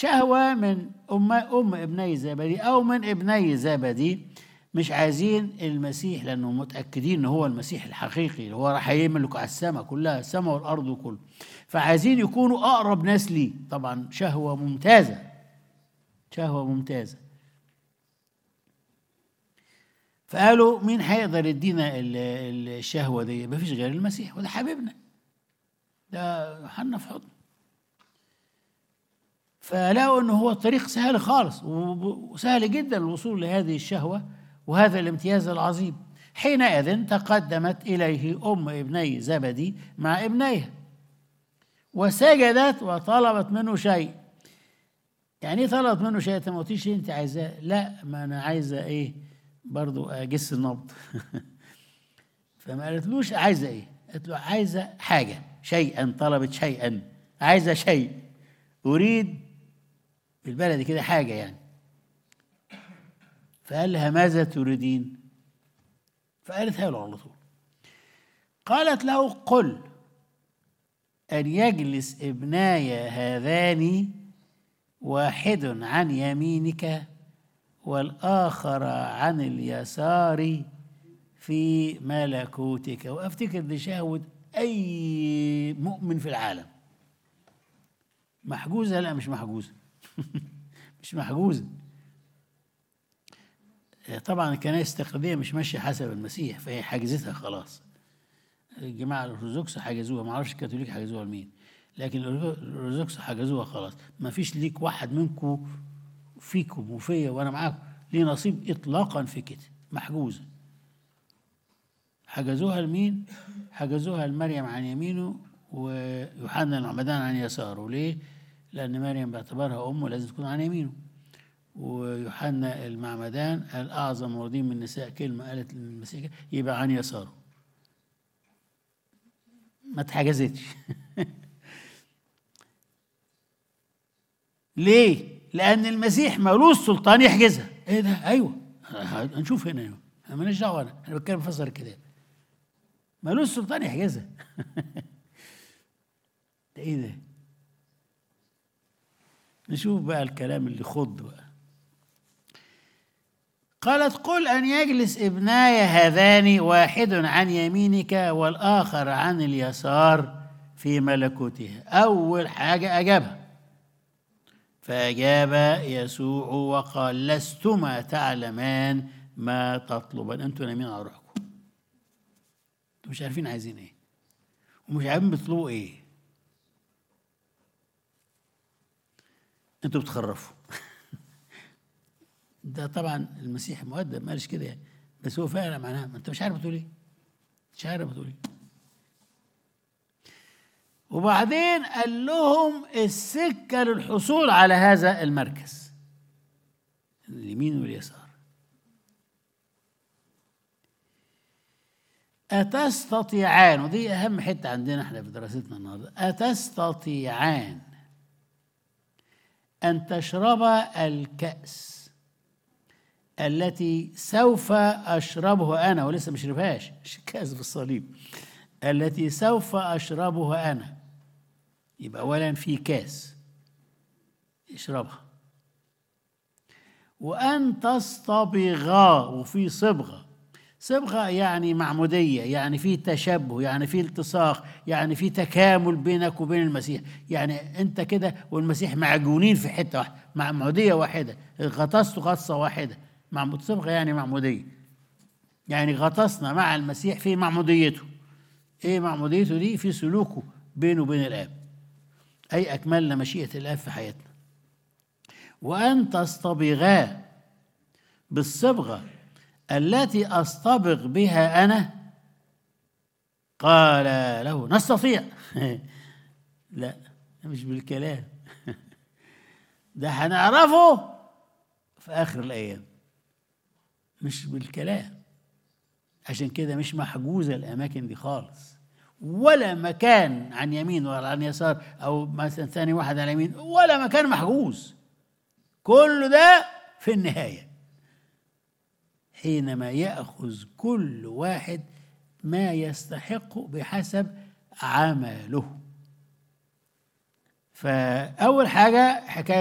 شهوة من أم أم ابني زبدي أو من ابني زبدي مش عايزين المسيح لأنهم متأكدين إن هو المسيح الحقيقي اللي هو راح يملك على السماء كلها السماء والأرض وكله فعايزين يكونوا أقرب ناس ليه طبعا شهوة ممتازة شهوة ممتازة فقالوا مين هيقدر يدينا ال- ال- الشهوة دي مفيش غير المسيح وده حبيبنا ده يوحنا في حضن فلقوا ان هو الطريق سهل خالص وب- وسهل جدا الوصول لهذه الشهوة وهذا الامتياز العظيم حينئذ تقدمت إليه أم ابني زبدي مع ابنيها وسجدت وطلبت منه شيء يعني ايه طلبت منه شيء انت ما قلتيش إيه انت عايزاه لا ما انا عايزه ايه برضو اجس النبض فما قالتلوش عايزه ايه قالت له عايزه حاجه شيئا طلبت شيئا عايزه شيء اريد بالبلدي كده حاجه يعني فقال لها ماذا تريدين فقالتها له على طول قالت له قل أن يجلس ابناي هذان واحد عن يمينك والآخر عن اليسار في ملكوتك وأفتكر دي شهوة أي مؤمن في العالم محجوزة لا مش محجوزة مش محجوزة طبعا الكنائس التقليدية مش ماشية حسب المسيح فهي حجزتها خلاص الجماعة الأرثوذكس حجزوها ما اعرفش الكاثوليك حجزوها لمين لكن الأرثوذكس حجزوها خلاص ما فيش ليك واحد منكم فيكم وفيا وأنا معاكم ليه نصيب إطلاقا في كده محجوزة حجزوها لمين؟ حجزوها لمريم عن يمينه ويوحنا المعمدان عن يساره ليه؟ لأن مريم باعتبارها أمه لازم تكون عن يمينه ويوحنا المعمدان قال أعظم موردين من النساء كلمة قالت للمسيح كده، يبقى عن يساره ما اتحجزتش ليه؟ لأن المسيح ملوش سلطان يحجزها ايه ده؟ ايوه هنشوف هنا ايوه انا ماليش دعوه انا انا بتكلم فسر الكتاب ملوش سلطان يحجزها ده ايه ده؟ نشوف بقى الكلام اللي خض بقى قالت قل أن يجلس ابناي هذان واحد عن يمينك والآخر عن اليسار في ملكوته أول حاجة أجابها فأجاب يسوع وقال لستما تعلمان ما تطلبان أنتم نايمين على روحكم أنتم مش عارفين عايزين إيه ومش عارفين بتطلبوا إيه أنتوا بتخرفوا ده طبعا المسيح مؤدب ما قالش كده يعني بس هو فعلا معناها ما انت مش عارف بتقول ايه مش عارف بتقول ايه وبعدين قال لهم السكه للحصول على هذا المركز اليمين واليسار أتستطيعان ودي أهم حتة عندنا احنا في دراستنا النهارده أتستطيعان أن تشربا الكأس التي سوف أشربه أنا ولسه ما شربهاش كأس في الصليب التي سوف أشربه أنا يبقى أولا في كاس اشربها وأن تصطبغا وفي صبغة صبغة يعني معمودية يعني في تشبه يعني في التصاق يعني في تكامل بينك وبين المسيح يعني أنت كده والمسيح معجونين في حتة واحدة معمودية واحدة غطست غطسة واحدة معمود صبغة يعني معمودية يعني غطسنا مع المسيح في معموديته ايه معموديته دي في سلوكه بينه وبين الاب اي اكملنا مشيئه الاب في حياتنا وان تصطبغا بالصبغه التي اصطبغ بها انا قال له نستطيع لا مش بالكلام ده هنعرفه في اخر الايام مش بالكلام عشان كده مش محجوزة الأماكن دي خالص ولا مكان عن يمين ولا عن يسار أو مثلا ثاني واحد على يمين ولا مكان محجوز كل ده في النهاية حينما يأخذ كل واحد ما يستحق بحسب عمله فأول حاجة حكاية